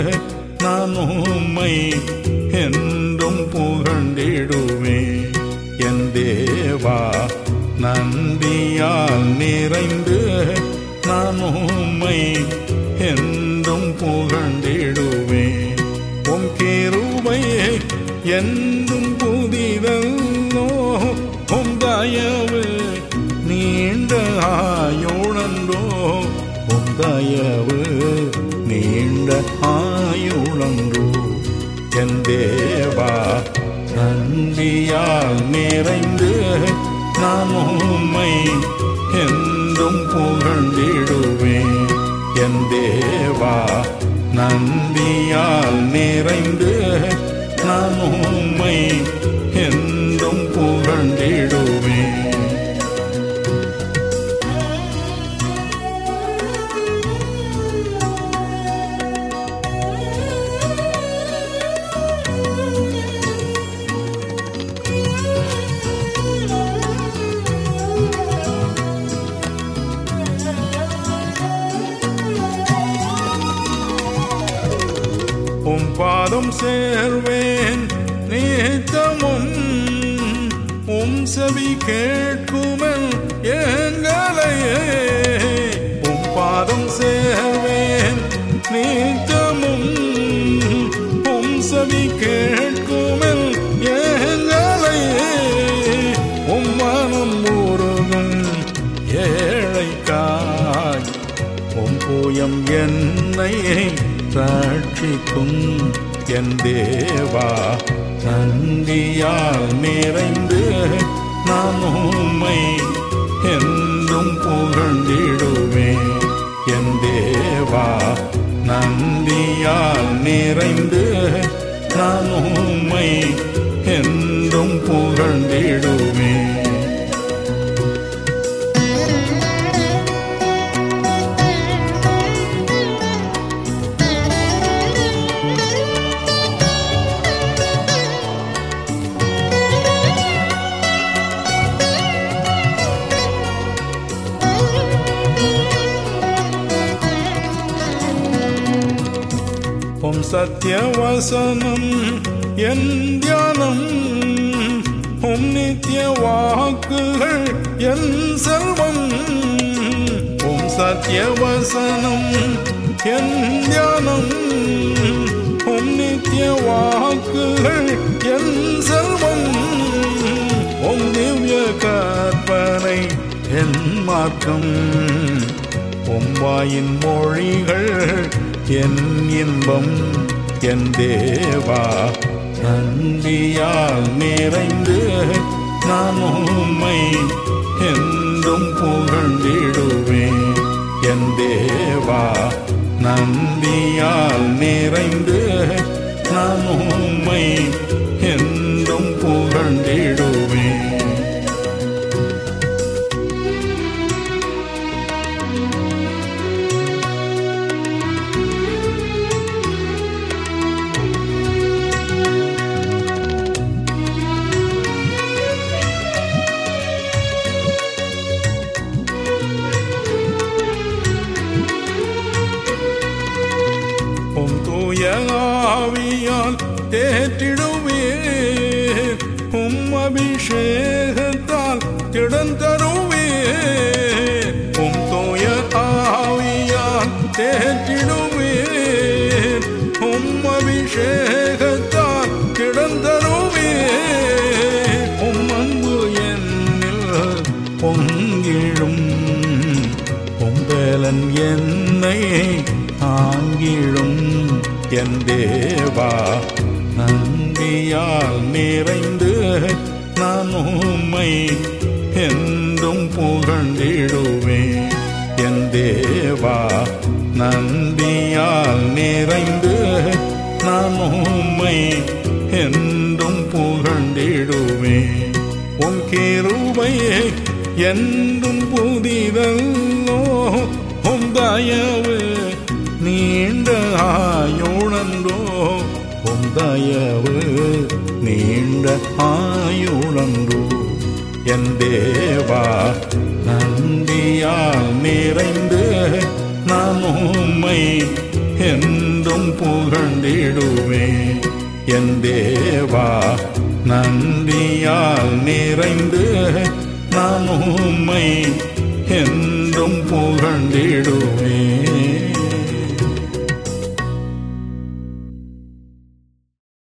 நான் உம்மை என்றும் புகழ்ந்திடுவேன் என் தேவா நந்தியால் நிறைந்து நான் உம்மை என்றும் புகழ்ந்திடுவேன் உம் கிருபை என்றும் புதிதல்லோ உம் தயவு நீண்ட ஆயுளன்றோ உம் தயவு நீண்ட ஆயுளன்றோ என் தேவா நன்றியால் நிறைந்து நான் உம்மை என்றும் புகழ்ந்திடுவேன் என் தேவா நந்தியால் நிறைந்து நான் உம்மை என்றும் புகழ்ந்திடுவேன் உம் பாதம் சேர்வேன் நீத்தமும் உம் செவி கேட்குமென் எங்களையே உம் பாதம் சேர்வேன் நீத்தமும் உம் செவி கேட்குமென் எங்களையே உம் மனம் உருகும் ஏழைக்காய் உம் பூயம் என்னை ரட்சிக்கும் என் தேவா நந்தியால் நிறைந்து நான் உம்மை என்றும் புகழ்ந்திடுவேன் என் தேவா நந்தியால் நிறைந்து நான் உம்மை என்றும் புகழ்ந்திடுவேன் உம் சத்திய வசனம் என் தியானம் உம் நித்திய வாக்குகள் என் செல்வம் உம் சத்திய வசனம் என் தியானம் உம் நித்திய வாக்குகள் என் செல்வம் உம் திவ்ய கற்பனை என் மார்க்கம் உம்பாயின் மொழிகள் என் இன்பம் என் தேவா நன்றியால் நிறைந்து நான் உம்மை என்றும் புகழ்ந்திடுவேன் என் தேவா நந்தியால் நிறைந்து நான் உம்மை என்றும் புகழ்ந்திடுவேன் உம் தூய ஆவியால் தேற்றிடுவீர் உம் அபிஷேகத்தால் திடன் தருவீர் உம் தூய ஆவியால் தேற்றிடுவீர் உம் அபிஷேகத்தால் திடன் தருவீர் உம் அன்பு என்னில் பொங்கிடும் பொங்கலன் என்னை ஆங்கிடும் என் தேவா நந்தியால் நிறைந்து நான் உம்மை என்றும் புகழ்ந்திடுவேன் என் தேவா நந்தியால் நிறைந்து நான் உம்மை என்றும் புகழ்ந்திடுவேன் உன் கிருபையே என்றும் புதிதல்லோ உம் தயவு நீண்ட ஆயுளன்றோ உம் தயவு நீண்ட ஆயுளன்றோ என் தேவா நந்தியால் நிறைந்து நான் உம்மை என்றும் என்றும் புகழ்ந்திடுவேன் என் தேவா நன்றியால் நிறைந்து நான் உம்மை என்றும் புகழ்ந்திடுவேன்